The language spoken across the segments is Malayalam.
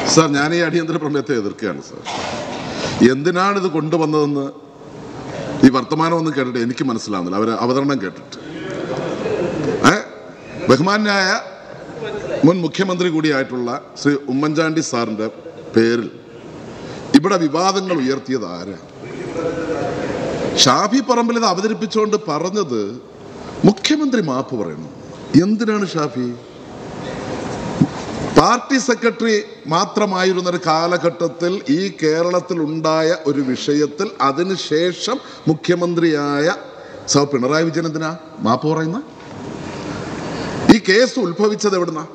സാർ ഞാൻ ഈ അടിയന്തര പ്രമേയത്തെ എതിർക്കുകയാണ് സാർ എന്തിനാണ് ഇത് കൊണ്ടുവന്നതെന്ന് ഈ വർത്തമാനം ഒന്നും കേട്ടിട്ട് എനിക്ക് മനസ്സിലാവുന്നില്ല അവർ അവതരണം കേട്ടിട്ട് ഏ ബഹുമാനായ മുൻ മുഖ്യമന്ത്രി കൂടിയായിട്ടുള്ള ശ്രീ ഉമ്മൻചാണ്ടി സാറിന്റെ പേരിൽ ഇവിടെ വിവാദങ്ങൾ ഉയർത്തിയത് ആരാ ഷാഫി പറമ്പിൽ ഇത് അവതരിപ്പിച്ചുകൊണ്ട് പറഞ്ഞത് മുഖ്യമന്ത്രി മാപ്പ് പറയണം എന്തിനാണ് ഷാഫി പാർട്ടി സെക്രട്ടറി മാത്രമായിരുന്ന ഒരു കാലഘട്ടത്തിൽ ഈ കേരളത്തിൽ ഉണ്ടായ ഒരു വിഷയത്തിൽ അതിനുശേഷം മുഖ്യമന്ത്രിയായ സൗ പിണറായി വിജയൻ എന്തിനാ മാപ്പ് പറയുന്ന ഈ കേസ് ഉത്ഭവിച്ചത് എവിടുന്ന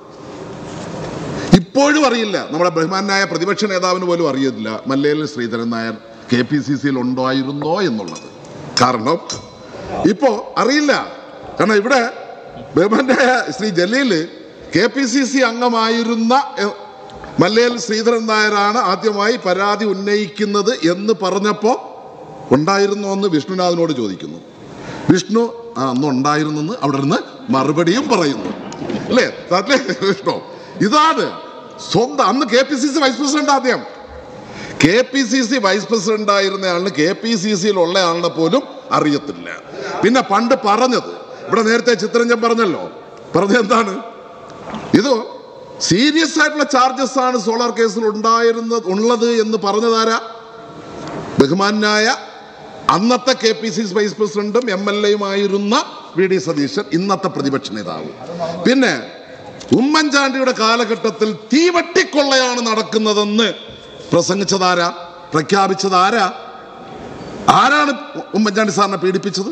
ഇപ്പോഴും അറിയില്ല നമ്മുടെ ബഹുമാനായ പ്രതിപക്ഷ നേതാവിന് പോലും അറിയില്ല Mallel Sreedharan Nair K P C സിയിൽ ഉണ്ടായിരുന്നോ എന്നുള്ളത് കാരണം ഇപ്പോ അറിയില്ല കാരണം ഇവിടെ ബഹുമാനായ Sri Jaleel K P C C അംഗമായിരുന്ന എ- മല്ലേൽ ശ്രീധരൻ നായരാണ് ആദ്യമായി പരാതി ഉന്നയിക്കുന്നത് എന്ന് പറഞ്ഞപ്പോ ഉണ്ടായിരുന്നോ എന്ന് വിഷ്ണുനാഥിനോട് ചോദിക്കുന്നു വിഷ്ണു ആ അന്ന് ഉണ്ടായിരുന്നെന്ന് അവിടെ നിന്ന് മറുപടിയും പറയുന്നു അല്ലേ അല്ലേ വിഷ്ണു ഇതാണ് സ്വന്തം അന്ന് K P C C vice president ആദ്യം K P C C vice president ആയിരുന്ന ആളിന് കെ പി സി സിയിൽ ഉള്ള ആളിനെ പോലും അറിയത്തില്ല പിന്നെ പണ്ട് പറഞ്ഞത് ഇവിടെ നേരത്തെ ചിത്രഞ്ജൻ പറഞ്ഞല്ലോ പറഞ്ഞത് എന്താണ് ഇത് സീരിയസ് ആയിട്ടുള്ള ചാർജസ് ആണ് സോളാർ കേസിൽ ഉണ്ടായിരുന്നത് ഉള്ളത് എന്ന് പറഞ്ഞതാരാ ബഹുമാനായ അന്നത്തെ K P C C vice പ്രസിഡന്റും എം എൽ എയുമായിരുന്ന വി ഡി സതീശൻ ഇന്നത്തെ പ്രതിപക്ഷ നേതാവ് പിന്നെ ഉമ്മൻചാണ്ടിയുടെ കാലഘട്ടത്തിൽ തീവട്ടിക്കൊള്ളയാണ് നടക്കുന്നതെന്ന് പ്രസംഗിച്ചതാരാ പ്രഖ്യാപിച്ചതാരാ ആരാണ് ഉമ്മൻചാണ്ടി സാറിനെ പീഡിപ്പിച്ചത്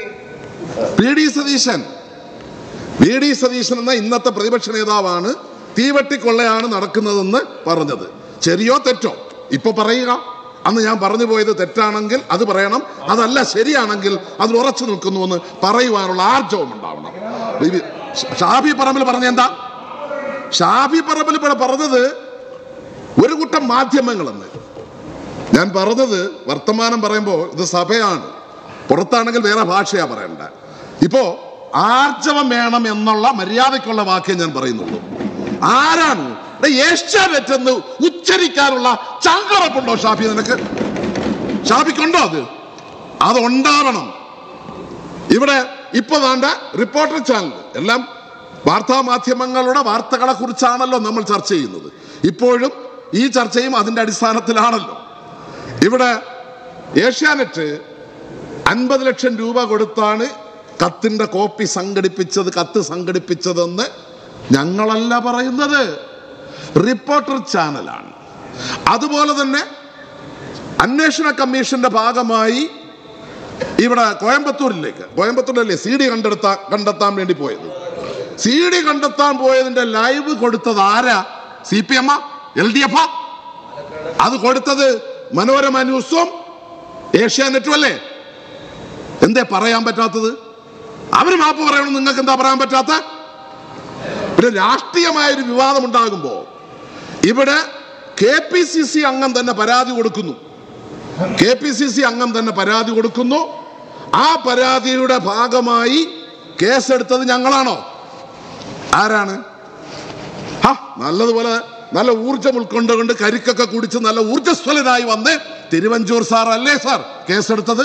P D Satheesan V D Satheesan എന്ന ഇന്നത്തെ പ്രതിപക്ഷ നേതാവാണ് തീവട്ടിക്കൊള്ളയാണ് നടക്കുന്നതെന്ന് പറഞ്ഞത് ശരിയോ തെറ്റോ ഇപ്പൊ പറയുക അന്ന് ഞാൻ പറഞ്ഞു പോയത് തെറ്റാണെങ്കിൽ അത് പറയണം അതല്ല ശരിയാണെങ്കിൽ അതിൽ ഉറച്ചു നിൽക്കുന്നുവെന്ന് പറയുവാനുള്ള ആർജവം ഉണ്ടാവണം ഇത് ഷാഫി പറമ്പിൽ പറഞ്ഞ എന്താ ഷാഫി പറമ്പിൽ ഇവിടെ പറഞ്ഞത് ഒരു കൂട്ടം മാധ്യമങ്ങളെന്ന് ഞാൻ പറഞ്ഞത് വർത്തമാനം പറയുമ്പോൾ ഇത് സഭയാണ് പുറത്താണെങ്കിൽ വേറെ ഭാഷയാ പറയണ്ട ഇപ്പോ ആർജവം വേണം എന്നുള്ള മര്യാദയ്ക്കുള്ള വാക്കേ ഞാൻ പറയുന്നുള്ളൂ ആരാണ് എടാ, ഏഷ്യാനെറ്റ് എന്ന് ഉച്ചരിക്കാനുള്ള ചങ്കറപ്പുണ്ടോ ഷാഫി നിനക്ക് ഷാഫിക്കുണ്ടോ അത് അത് ഉണ്ടാവണം ഇവിടെ ഇപ്പൊ വേണ്ട റിപ്പോർട്ടർ ചാനൽ എല്ലാം വാർത്താ മാധ്യമങ്ങളുടെ വാർത്തകളെ കുറിച്ചാണല്ലോ നമ്മൾ ചർച്ച ചെയ്യുന്നത് ഇപ്പോഴും ഈ ചർച്ചയും അതിന്റെ അടിസ്ഥാനത്തിലാണല്ലോ ഇവിടെ ഏഷ്യാനെറ്റ് അൻപത് ലക്ഷം രൂപ കൊടുത്താണ് കത്തിന്റെ കോപ്പി സംഘടിപ്പിച്ചത് കത്ത് സംഘടിപ്പിച്ചതെന്ന് ഞങ്ങളല്ല പറയുന്നത് റിപ്പോർട്ടർ ചാനലാണ് അതുപോലെ തന്നെ അന്വേഷണ കമ്മീഷന്റെ ഭാഗമായി ഇവിടെ കോയമ്പത്തൂരിലേക്ക് കോയമ്പത്തൂരിലല്ലേ സി ഡി കണ്ടെടുത്താ കണ്ടെത്താൻ വേണ്ടി പോയത് സി ഡി കണ്ടെത്താൻ പോയതിന്റെ ലൈവ് കൊടുത്തത് ആരാ C P M L D F അത് കൊടുത്തത് മനോരമ ന്യൂസും ഏഷ്യാനെറ്റും അല്ലേ എന്തേ പറയാൻ പറ്റാത്തത് അവര് മാപ്പ് പറയണം നിങ്ങൾക്ക് എന്താ പറയാൻ പറ്റാത്ത പിന്നെ രാഷ്ട്രീയമായ ഒരു വിവാദം ഉണ്ടാകുമ്പോ ഇവിടെ കെ പി സി സി അംഗം തന്നെ പരാതി കൊടുക്കുന്നു കെ പി സി സി അംഗം തന്നെ പരാതി കൊടുക്കുന്നു ആ പരാതിയുടെ ഭാഗമായി കേസെടുത്തത് ഞങ്ങളാണോ ആരാണ് ഹ, നല്ലതുപോലെ നല്ല ഊർജം ഉൾക്കൊണ്ടുകൊണ്ട് കരിക്കൊക്കെ കുടിച്ച് നല്ല ഊർജ്ജസ്വലനായി വന്ന് തിരുവഞ്ചൂർ സാർ അല്ലേ സാർ കേസെടുത്തത്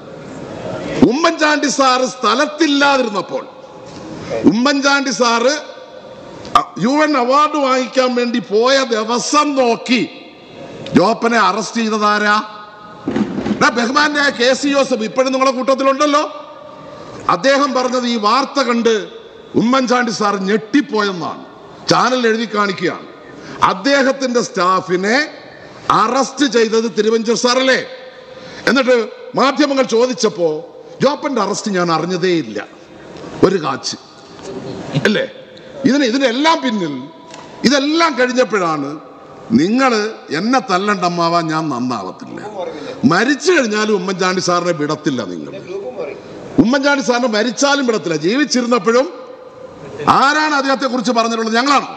ഉമ്മൻചാണ്ടി സാറ് സ്ഥലത്തില്ലാതിരുന്നപ്പോൾ Oommen Chandy sir U N award വാങ്ങിക്കാൻ വേണ്ടി പോയ ദിവസം നോക്കി ജോപ്പനെ അറസ്റ്റ് ചെയ്തതാരാ എടാ, ബഹുമാനായ കെ സി ജോസഫ് ഇപ്പോഴും നിങ്ങളെ കൂട്ടത്തിലുണ്ടല്ലോ അദ്ദേഹം പറഞ്ഞത് ഈ വാർത്ത കണ്ട് ഉമ്മൻചാണ്ടി സാർ ഞെട്ടിപ്പോയെന്നാണ് ചാനൽ എഴുതി കാണിക്കുകയാണ് അദ്ദേഹത്തിന്റെ സ്റ്റാഫിനെ അറസ്റ്റ് ചെയ്തത് തിരുവഞ്ചൂർ സാറല്ലേ എന്നിട്ട് മാധ്യമങ്ങൾ ചോദിച്ചപ്പോ ജോപ്പന്റെ അറസ്റ്റ് ഞാൻ അറിഞ്ഞതേ ഇല്ല ഒരു കാച്ച് അല്ലേ ഇതിന് ഇതിനെല്ലാം പിന്നിൽ ഇതെല്ലാം കഴിഞ്ഞപ്പോഴാണ് നിങ്ങൾ എന്നെ തല്ലണ്ടമ്മാവാൻ ഞാൻ നന്നാവത്തില്ല മരിച്ചു കഴിഞ്ഞാലും ഉമ്മൻചാണ്ടി സാറിനെ വിടത്തില്ല നിങ്ങൾ ഉമ്മൻചാണ്ടി സാറിനെ മരിച്ചാലും വിടത്തില്ല ജീവിച്ചിരുന്നപ്പോഴും ആരാണ് അദ്ദേഹത്തെ കുറിച്ച് പറഞ്ഞിട്ടുള്ളത് ഞങ്ങളാണ്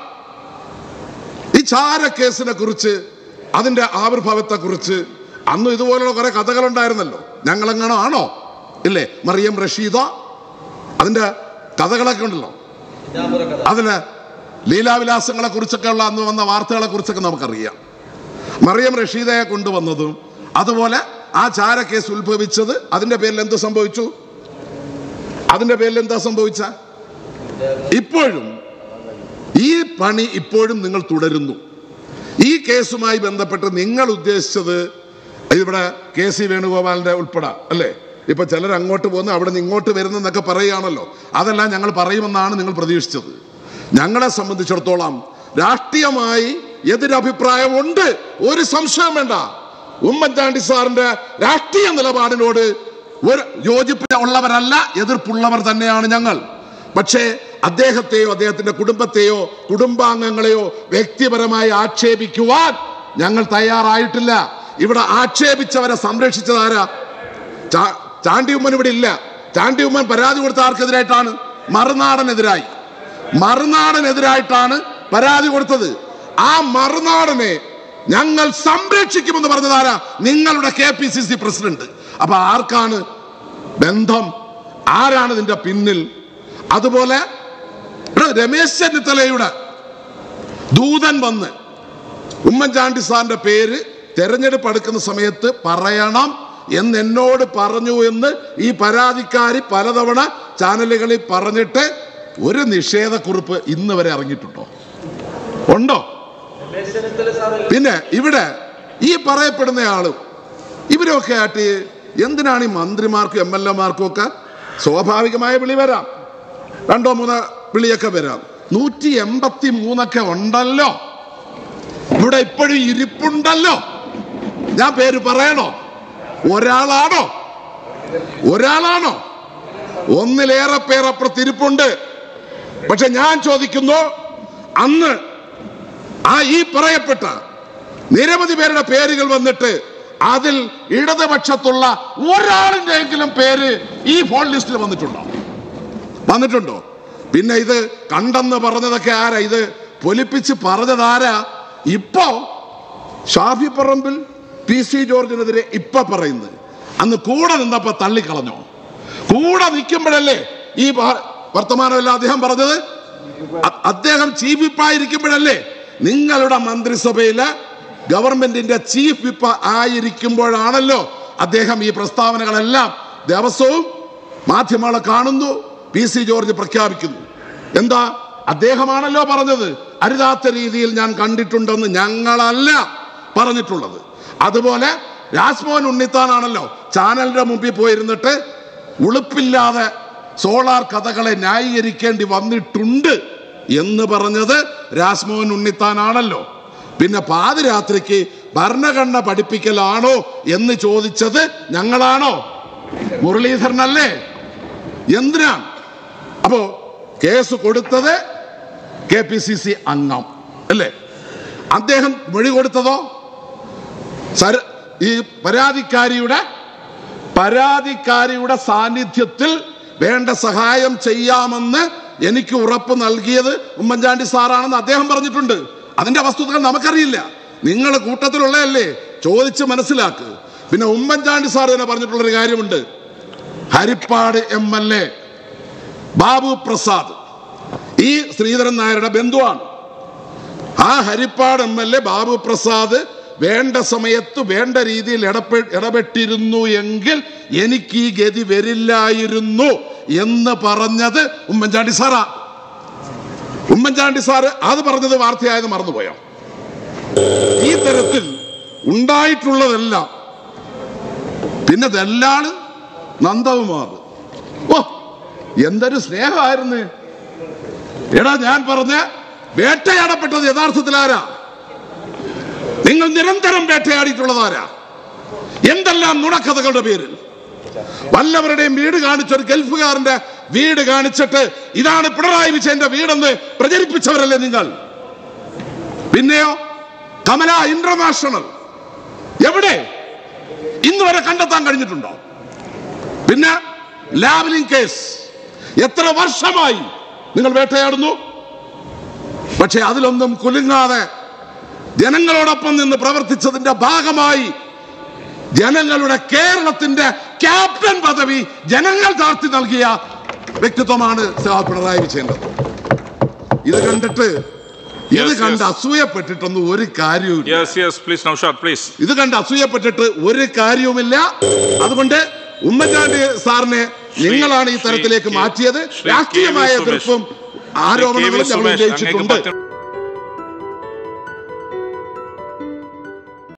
ഈ ചാര കേസിനെ കുറിച്ച് അതിന്റെ ആവിർഭാവത്തെ കുറിച്ച് അന്നും ഇതുപോലുള്ള കുറെ കഥകൾ ഉണ്ടായിരുന്നല്ലോ ഞങ്ങളെങ്ങാണോ ആണോ ഇല്ലേ മറിയം റഷീദ അതിന്റെ കഥകളൊക്കെ ഉണ്ടല്ലോ അതിന് ലീലാവിലാസങ്ങളെ കുറിച്ചൊക്കെ ഉള്ള അന്ന് വന്ന വാർത്തകളെ കുറിച്ചൊക്കെ നമുക്കറിയാം മറിയം റഷീദയെ കൊണ്ടുവന്നതും അതുപോലെ ആ ചാരക്കേസ് ഉത്ഭവിച്ചത് അതിന്റെ പേരിൽ എന്ത് സംഭവിച്ചു അതിന്റെ പേരിൽ എന്താ സംഭവിച്ച ഇപ്പോഴും ഈ പണി ഇപ്പോഴും നിങ്ങൾ തുടരുന്നു ഈ കേസുമായി ബന്ധപ്പെട്ട് നിങ്ങൾ ഉദ്ദേശിച്ചത് ഇവിടെ കെ സി വേണുഗോപാലിന്റെ ഉൾപ്പെടെ അല്ലേ ഇപ്പൊ ചിലർ അങ്ങോട്ട് പോകുന്നു അവിടെ നിന്ന് ഇങ്ങോട്ട് വരുന്നെന്നൊക്കെ പറയുകയാണല്ലോ അതെല്ലാം ഞങ്ങൾ പറയുമെന്നാണ് നിങ്ങൾ പ്രതീക്ഷിച്ചത് ഞങ്ങളെ സംബന്ധിച്ചിടത്തോളം രാഷ്ട്രീയമായി എതിരഭിപ്രായമുണ്ട് ഒരു സംശയം വേണ്ട ഉമ്മൻചാണ്ടി സാറിന്റെ രാഷ്ട്രീയ നിലപാടിനോട് ഒരു യോജിപ്പ് ഉള്ളവരല്ല എതിർപ്പുള്ളവർ തന്നെയാണ് ഞങ്ങൾ പക്ഷേ അദ്ദേഹത്തെയോ അദ്ദേഹത്തിന്റെ കുടുംബത്തെയോ കുടുംബാംഗങ്ങളെയോ വ്യക്തിപരമായി ആക്ഷേപിക്കുവാൻ ഞങ്ങൾ തയ്യാറായിട്ടില്ല ഇവിടെ ആക്ഷേപിച്ചവരെ സംരക്ഷിച്ചതാരാ ചാ- ചാണ്ടി ഉമ്മൻ ഇവിടെ ഇല്ല ചാണ്ടി ഉമ്മൻ പരാതി കൊടുത്ത ആർക്കെതിരായിട്ടാണ് മറുനാടനെതിരായി മറുനാടനെതിരായിട്ടാണ് പരാതി കൊടുത്തത് ആ മറുനാടനെ ഞങ്ങൾ സംരക്ഷിക്കുമെന്ന് പറഞ്ഞതാരാ നിങ്ങളുടെ K P C C president അപ്പൊ ആർക്കാണ് ബന്ധം ആരാണ് ഇതിന്റെ പിന്നിൽ അതുപോലെ ഇവിടെ രമേശ് ചെന്നിത്തലയുടെ ദൂതൻ വന്ന് ഉമ്മൻചാണ്ടി സാറിന്റെ പേര് തെരഞ്ഞെടുപ്പ് അടുക്കുന്ന സമയത്ത് പറയണം എന്ന് എന്നോട് പറഞ്ഞു എന്ന് ഈ പരാതിക്കാരി പലതവണ ചാനലുകളിൽ പറഞ്ഞിട്ട് ഒരു നിഷേധക്കുറിപ്പ് ഇന്ന് വരെ ഇറങ്ങിയിട്ടുണ്ടോ ഉണ്ടോ പിന്നെ ഇവിടെ ഈ പറയപ്പെടുന്ന ആളും ഇവരൊക്കെ ആയിട്ട് എന്തിനാണ് ഈ മന്ത്രിമാർക്കും എം എൽ എമാർക്കും ഒക്കെ സ്വാഭാവികമായ വിളി വരാം രണ്ടോ മൂന്നോ വിളിയൊക്കെ വരാം നൂറ്റി എൺപത്തി മൂന്നൊക്കെ ഉണ്ടല്ലോ ഇവിടെ ഇപ്പോഴും ഇരിപ്പുണ്ടല്ലോ ഞാൻ പേര് പറയണോ ഒരാളാണോ ഒരാളാണോ ഒന്നിലേറെ പേർ അപ്പുറത്ത് ഇരിപ്പുണ്ട് പക്ഷെ ഞാൻ ചോദിക്കുന്നു അന്ന് ആ ഈ പറയപ്പെട്ട നിരവധി പേരുടെ പേരുകൾ വന്നിട്ട് അതിൽ ഇടതുപക്ഷത്തുള്ള ഒരാളിന്റെയെങ്കിലും പേര് ഈ ഫോൺ ലിസ്റ്റിൽ വന്നിട്ടുണ്ടോ വന്നിട്ടുണ്ടോ പിന്നെ ഇത് കണ്ടെന്ന് പറഞ്ഞതൊക്കെ ആരാ ഇത് പൊലിപ്പിച്ച് പറഞ്ഞതാരാ ഇപ്പോ ഷാഫി പറമ്പിൽ പി സി ജോർജിനെതിരെ ഇപ്പൊ പറയുന്നത് അന്ന് കൂടെ നിന്നപ്പോ തള്ളിക്കളഞ്ഞോ കൂടെ നിൽക്കുമ്പോഴല്ലേ ഈ വ- വർത്തമാനമല്ല അദ്ദേഹം പറഞ്ഞത് അ- അദ്ദേഹം ചീഫ് വിപ്പായിരിക്കുമ്പോഴല്ലേ നിങ്ങളുടെ മന്ത്രിസഭയിലെ ഗവൺമെന്റിന്റെ ചീഫ് വിപ്പ് ആയിരിക്കുമ്പോഴാണല്ലോ അദ്ദേഹം ഈ പ്രസ്താവനകളെല്ലാം ദിവസവും മാധ്യമങ്ങളെ കാണുന്നു പി സി ജോർജ് പ്രഖ്യാപിക്കുന്നു എന്താ അദ്ദേഹമാണല്ലോ പറഞ്ഞത് അരുതാത്ത രീതിയിൽ ഞാൻ കണ്ടിട്ടുണ്ടെന്ന് ഞങ്ങളല്ല പറഞ്ഞിട്ടുള്ളത് അതുപോലെ രാജ്മോഹൻ ഉണ്ണിത്താനാണല്ലോ ചാനലിന്റെ മുമ്പിൽ പോയിരുന്നിട്ട് ഉളുപ്പില്ലാതെ സോളാർ കഥകളെ ന്യായീകരിക്കേണ്ടി വന്നിട്ടുണ്ട് എന്ന് പറഞ്ഞത് രാജ്മോഹൻ ഉണ്ണിത്താനാണല്ലോ പിന്നെ പാതിരാത്രിക്ക് ഭരണഘടന പഠിപ്പിക്കലാണോ എന്ന് ചോദിച്ചത് ഞങ്ങളാണോ മുരളീധരനല്ലേ എന്തിനാ അപ്പോ കേസ് കൊടുത്തത് കെ പി സി സി അംഗം അല്ലേ അദ്ദേഹം മൊഴി കൊടുത്തതോ സര ഈ പരാതിക്കാരിയുടെ പരാതിക്കാരിയുടെ സാന്നിധ്യത്തിൽ വേണ്ട സഹായം ചെയ്യാമെന്ന് എനിക്ക് ഉറപ്പ് നൽകിയത് ഉമ്മൻചാണ്ടി സാറാണെന്ന് അദ്ദേഹം പറഞ്ഞിട്ടുണ്ട് അതിന്റെ വസ്തുതകൾ നമുക്കറിയില്ല നിങ്ങൾ കൂട്ടത്തിലുള്ളതല്ലേ ചോദിച്ച് മനസ്സിലാക്ക് പിന്നെ ഉമ്മൻചാണ്ടി സാർ തന്നെ പറഞ്ഞിട്ടുള്ളൊരു കാര്യമുണ്ട് Harippad M L A Babu Prasad ഈ ശ്രീധരൻ നായരുടെ ബന്ധുവാണ് ആ Harippad M L A Babu Prasad വേണ്ട സമയത്ത് വേണ്ട രീതിയിൽ ഇടപെ ഇടപെട്ടിരുന്നു എങ്കിൽ എനിക്ക് ഈ ഗതി വരില്ലായിരുന്നു എന്ന് പറഞ്ഞത് ഉമ്മൻചാണ്ടി സാറാ ഉമ്മൻചാണ്ടി സാറ് അത് പറഞ്ഞത് വാർത്തയായത് മറന്നുപോയോ ഈ തരത്തിൽ ഉണ്ടായിട്ടുള്ളതെല്ലാം പിന്നെ ദല്ലാള് നന്ദകുമാർ ഓ എന്തൊരു സ്നേഹമായിരുന്നു എടാ ഞാൻ പറഞ്ഞ വേട്ടയാടപ്പെട്ടത് യഥാർത്ഥത്തിൽ ആരാ നിങ്ങൾ നിരന്തരം വേട്ടയാടിയിട്ടുള്ളതാരാ എന്തെല്ലാം നുണക്കഥകളുടെ പേരിൽ വല്ലവരുടെയും വീട് കാണിച്ച ഒരു ഗൾഫുകാരന്റെ വീട് കാണിച്ചിട്ട് ഇതാണ് പിണറായി വിജയന്റെ വീടെന്ന് പ്രചരിപ്പിച്ചവരല്ലേ നിങ്ങൾ പിന്നെയോ കമല ഇന്റർനാഷണൽ എവിടെ ഇന്ന് വരെ കണ്ടെത്താൻ കഴിഞ്ഞിട്ടുണ്ടോ പിന്നെ ലാവലിംഗ് കേസ് എത്ര വർഷമായി നിങ്ങൾ വേട്ടയാടുന്നു പക്ഷെ അതിലൊന്നും കുലുങ്ങാതെ ജനങ്ങളോടൊപ്പം നിന്ന് പ്രവർത്തിച്ചതിന്റെ ഭാഗമായി ജനങ്ങളുടെ കേരളത്തിന്റെ ക്യാപ്റ്റൻ പദവി ജനങ്ങൾ താഴ്ത്തി നൽകിയ വ്യക്തിത്വമാണ് സഹ പിണറായി വിജയന്റെ ഇത് കണ്ടിട്ട് ഇത് Yes, കണ്ട് yes. അസൂയപ്പെട്ടിട്ടൊന്നും ഒരു കാര്യവും Yes, yes, please, Naushad, please. ഇത് കണ്ട് അസൂയപ്പെട്ടിട്ട് ഒരു കാര്യവുമില്ല അതുകൊണ്ട് ഉമ്മൻചാണ്ടി സാറിനെ നിങ്ങളാണ് ഈ തരത്തിലേക്ക് ശ്രീ- മാറ്റിയത് ശ്രീ കെ വി രാഷ്ട്രീയമായ സുമേഷ്. എതിർപ്പും ശ്രീ കെ വി ആരോപണങ്ങളും ഞങ്ങൾ സുമേഷ്, അങ്ങേക്ക് ഉന്നയിച്ചിട്ടുണ്ട് പറ്റും.